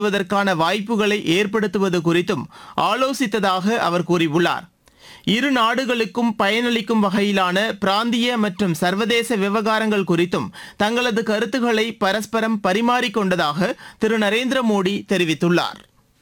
வதற்கான வாய்ப்புகளை ஏற்படுத்துவது குறித்தும் ஆலோசித்ததாக அவர் கூறியுள்ளார் இரு நாடுகளுக்கும் பயனளிக்கும் வகையிலான பிராந்திய மற்றும் சர்வதேச விவகாரங்கள் குறித்தும் தங்களது கருத்துக்களை பரஸ்பரம் பரிமாறிக்கொண்டதாக திரு நரேந்திர மோடி தெரிவித்துள்ளார்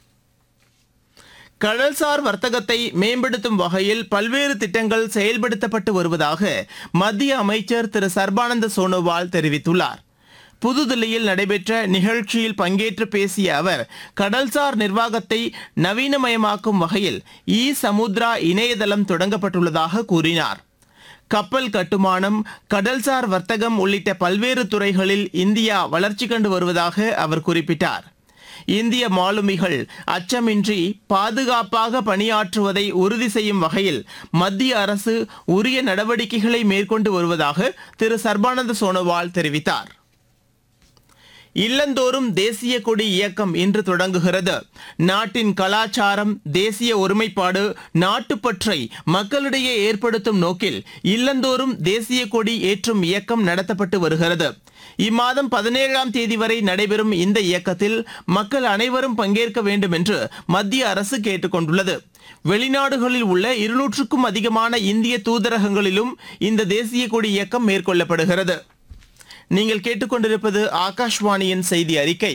கடல்சார் வர்த்தகத்தை மேம்படுத்தும் வகையில் பல்வேறு திட்டங்கள் செயல்படுத்தப்பட்டு வருவதாக மத்திய அமைச்சர் திரு சர்பானந்த சோனோவால் தெரிவித்துள்ளார் புதுதில்லியில் நடைபெற்ற நிகழ்ச்சியில் பங்கேற்று பேசிய அவர் கடல்சார் நிர்வாகத்தை நவீனமயமாக்கும் வகையில் இ சமுத்ரா இணையதளம் தொடங்கப்பட்டுள்ளதாக கூறினார் கப்பல் கட்டுமானம் கடல்சார் வர்த்தகம் உள்ளிட்ட பல்வேறு துறைகளில் இந்தியா வளர்ச்சி கண்டு வருவதாக அவர் குறிப்பிட்டார் இந்திய மாலுமிகள் அச்சமின்றி பாதுகாப்பாக பணியாற்றுவதை உறுதி செய்யும் வகையில் மத்திய அரசு உரிய நடவடிக்கைகளை மேற்கொண்டு வருவதாக திரு சர்பானந்த சோனோவால் தெரிவித்தார் இல்லந்தோறும் தேசிய கொடி இயக்கம் இன்று தொடங்குகிறது நாட்டின் கலாச்சாரம் தேசிய ஒருமைப்பாடு நாட்டுப்பற்றை மக்களிடையே ஏற்படுத்தும் நோக்கில் இல்லந்தோறும் தேசிய கொடி ஏற்றும் இயக்கம் நடத்தப்பட்டு வருகிறது இம்மாதம் பதினேழாம் தேதி வரை நடைபெறும் இந்த இயக்கத்தில் மக்கள் அனைவரும் பங்கேற்க வேண்டும் என்று மத்திய அரசு கேட்டுக் கொண்டுள்ளது வெளிநாடுகளில் உள்ள இருநூற்றுக்கும் அதிகமான இந்திய தூதரகங்களிலும் இந்த தேசிய கொடி இயக்கம் மேற்கொள்ளப்படுகிறது நீங்கள் கேட்டுக்கொண்டிருப்பது ஆகாஷ்வாணியின் செய்தி அறிக்கை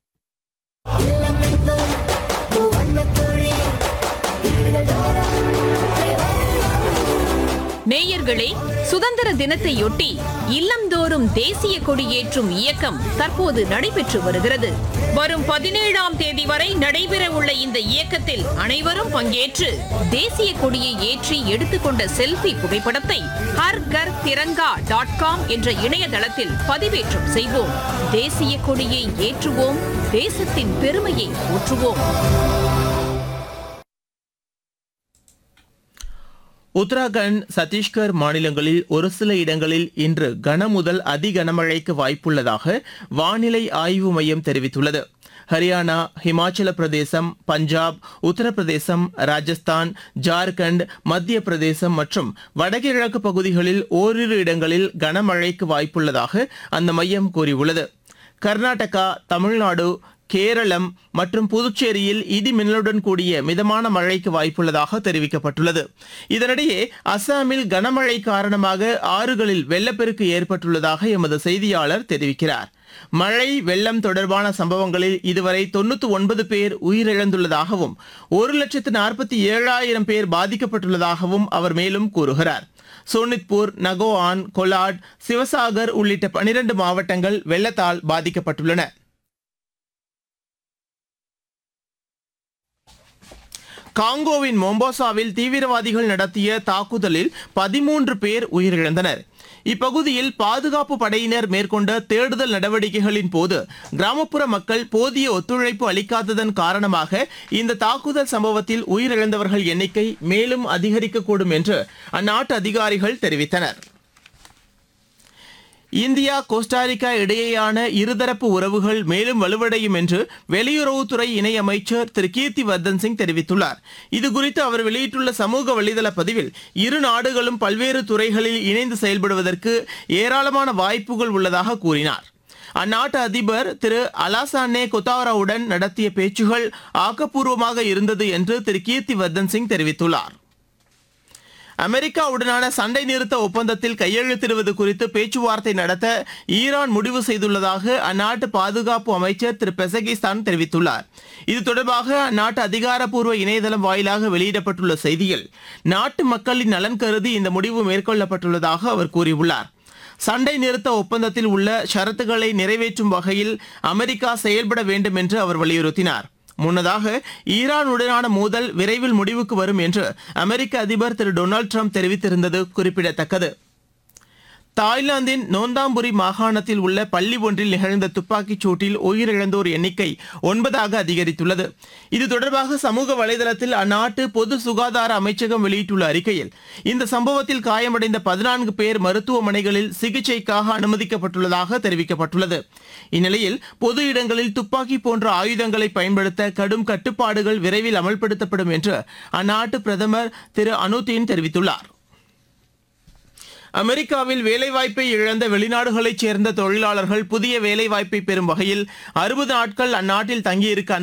நேயர்களே சுதந்திர தினத்தையொட்டி இல்லந்தோறும் தேசிய கொடியேற்றும் இயக்கம் தற்போது நடைபெற்று வருகிறது வரும் பதினேழாம் தேதி வரை நடைபெற உள்ள இந்த இயக்கத்தில் அனைவரும் பங்கேற்று தேசிய கொடியை ஏற்றி எடுத்துக்கொண்ட செல்ஃபி புகைப்படத்தை ஹர் கர் திரங்கா டாட் காம் என்ற இணையதளத்தில் பதிவேற்றம் செய்வோம் தேசிய கொடியை ஏற்றுவோம் தேசத்தின் பெருமையை போற்றுவோம் உத்தராகண்ட் சத்தீஸ்கர் மாநிலங்களில் ஒரு சில இடங்களில் இன்று கனமுதல் அதி கனமழைக்கு வாய்ப்புள்ளதாக வானிலை ஆய்வு மையம் தெரிவித்துள்ளது ஹரியானா ஹிமாச்சல பிரதேசம் பஞ்சாப் உத்தரப்பிரதேசம் ராஜஸ்தான் ஜார்க்கண்ட் மத்திய பிரதேசம் மற்றும் வடகிழக்கு பகுதிகளில் ஓரிரு இடங்களில் கனமழைக்கு வாய்ப்புள்ளதாக அந்த மையம் கூறியுள்ளது கர்நாடகா தமிழ்நாடு கேரளம் மற்றும் புதுச்சேரியில் இடி மின்னலுடன் கூடிய மிதமான மழைக்கு வாய்ப்புள்ளதாக தெரிவிக்கப்பட்டுள்ளது இதனிடையே அசாமில் கனமழை காரணமாக ஆறுகளில் வெள்ளப்பெருக்கு ஏற்பட்டுள்ளதாக எமது செய்தியாளர் தெரிவிக்கிறார் மழை வெள்ளம் தொடர்பான சம்பவங்களில் இதுவரை தொண்ணூத்தி ஒன்பது பேர் உயிரிழந்துள்ளதாகவும் ஒரு லட்சத்து நாற்பத்தி ஏழாயிரம் பேர் பாதிக்கப்பட்டுள்ளதாகவும் அவர் மேலும் கூறுகிறார் சோனித்பூர் நகோஆன் கொலாட் சிவசாகர் உள்ளிட்ட பனிரண்டு மாவட்டங்கள் வெள்ளத்தால் பாதிக்கப்பட்டுள்ளன காங்கோவின் மொம்போசாவில் தீவிரவாதிகள் நடத்திய தாக்குதலில் பதிமூன்று பேர் உயிரிழந்தனர் இப்பகுதியில் பாதுகாப்பு படையினர் மேற்கொண்ட தேடுதல் நடவடிக்கைகளின் போது கிராமப்புற மக்கள் போதிய ஒத்துழைப்பு அளிக்காததன் காரணமாக இந்த தாக்குதல் சம்பவத்தில் உயிரிழந்தவர்கள் எண்ணிக்கை மேலும் அதிகரிக்கக்கூடும் என்று அந்நாட்டு அதிகாரிகள் தெரிவித்தனர் இந்தியா கோஸ்டாரிக்கா இடையேயான இருதரப்பு உறவுகள் மேலும் வலுவடையும் என்று வெளியுறவுத்துறை இணையமைச்சர் திரு கீர்த்தி வர்தன் சிங் தெரிவித்துள்ளார் இதுகுறித்து அவர் வெளியிட்டுள்ள சமூக வலைதள பதிவில் இரு நாடுகளும் பல்வேறு துறைகளில் இணைந்து செயல்படுவதற்கு ஏராளமான வாய்ப்புகள் உள்ளதாக கூறினார் அந்நாட்டு அதிபர் திரு அலாசானே கொத்தாராவுடன் நடத்திய பேச்சுகள் ஆக்கப்பூர்வமாக இருந்தது என்று திரு கீர்த்தி வர்தன் சிங் தெரிவித்துள்ளார் அமெரிக்காவுடனான சண்டை நிறுத்த ஒப்பந்தத்தில் கையெழுத்திடுவது குறித்து பேச்சுவார்த்தை நடத்த ஈரான் முடிவு செய்துள்ளதாக அந்நாட்டு பாதுகாப்பு அமைச்சர் திரு பெசகிஸ்தான் தெரிவித்துள்ளார் இது தொடர்பாக அந்நாட்டு அதிகாரப்பூர்வ இணையதளம் வாயிலாக வெளியிடப்பட்டுள்ள செய்தியில் நாட்டு மக்களின் நலன் கருதி இந்த முடிவு மேற்கொள்ளப்பட்டுள்ளதாக அவர் கூறியுள்ளார் சண்டை நிறுத்த ஒப்பந்தத்தில் உள்ள ஷரத்துக்களை நிறைவேற்றும் வகையில் அமெரிக்கா செயல்பட வேண்டும் என்று அவர் வலியுறுத்தினார் முன்னதாக ஈரானுடனான மோதல் விரைவில் முடிவுக்கு வரும் என்று அமெரிக்க அதிபர் திரு டொனால்டு ட்ரம்ப் தெரிவித்திருந்தது குறிப்பிடத்தக்கது தாய்லாந்தின் நோந்தாம்புரி மாகாணத்தில் உள்ள பள்ளி ஒன்றில் நிகழ்ந்த துப்பாக்கிச் சூட்டில் உயிரிழந்தோர் எண்ணிக்கை ஒன்பதாக அதிகரித்துள்ளது இது தொடர்பாக சமூக வலைதளத்தில் அந்நாட்டு பொது சுகாதார அமைச்சகம் வெளியிட்டுள்ள அறிக்கையில் இந்த சம்பவத்தில் காயமடைந்த பதினான்கு பேர் மருத்துவமனைகளில் சிகிச்சைக்காக அனுமதிக்கப்பட்டுள்ளதாக தெரிவிக்கப்பட்டுள்ளது இந்நிலையில் பொது இடங்களில் துப்பாக்கி போன்ற ஆயுதங்களை பயன்படுத்த கடும் கட்டுப்பாடுகள் விரைவில் அமல்படுத்தப்படும் என்று அந்நாட்டு பிரதமர் திரு அனுதீன் தெரிவித்துள்ளார் அமெரிக்காவில் வேலைவாய்ப்பை இழந்த வெளிநாடுகளைச் சேர்ந்த தொழிலாளர்கள் புதிய வேலைவாய்ப்பை பெறும் வகையில் அறுபது நாட்கள் அந்நாட்டில் தங்கியிருக்க